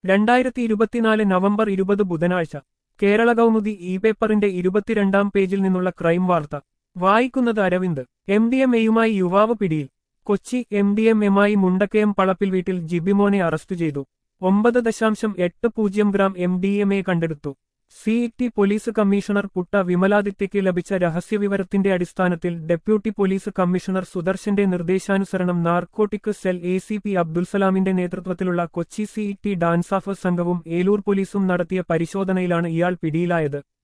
രണ്ടായിരത്തി ഇരുപത്തിനാല് നവംബർ ഇരുപത് ബുധനാഴ്ച കേരള കൗമുദി ഇ പേപ്പറിന്റെ ഇരുപത്തിരണ്ടാം പേജിൽ നിന്നുള്ള ക്രൈം വാർത്ത വായിക്കുന്നത് അരവിന്ദ് എം ഡി എം എയുമായി യുവാവ് പിടിയിൽ കൊച്ചി എം ഡി എം എമായി മുണ്ടക്കയം പളപ്പിൽ വീട്ടിൽ ജിബിമോനെ അറസ്റ്റ് ചെയ്തു ഒമ്പത് ദശാംശം എട്ട് പൂജ്യം gram M D M A കണ്ടെടുത്തു city police commissioner Putta വിമലാദിത്യയ്ക്ക് ലഭിച്ച രഹസ്യവിവരത്തിന്റെ അടിസ്ഥാനത്തിൽ ഡെപ്യൂട്ടി പോലീസ് കമ്മീഷണർ സുദർശന്റെ നിർദ്ദേശാനുസരണം narcotic cell A C P അബ്ദുൽസലാമിന്റെ നേതൃത്വത്തിലുള്ള കൊച്ചി സി ടി ഡാൻസാഫ് സംഘവും ഏലൂർ പോലീസും നടത്തിയ പരിശോധനയിലാണ് ഇയാൾ പിടിയിലായത്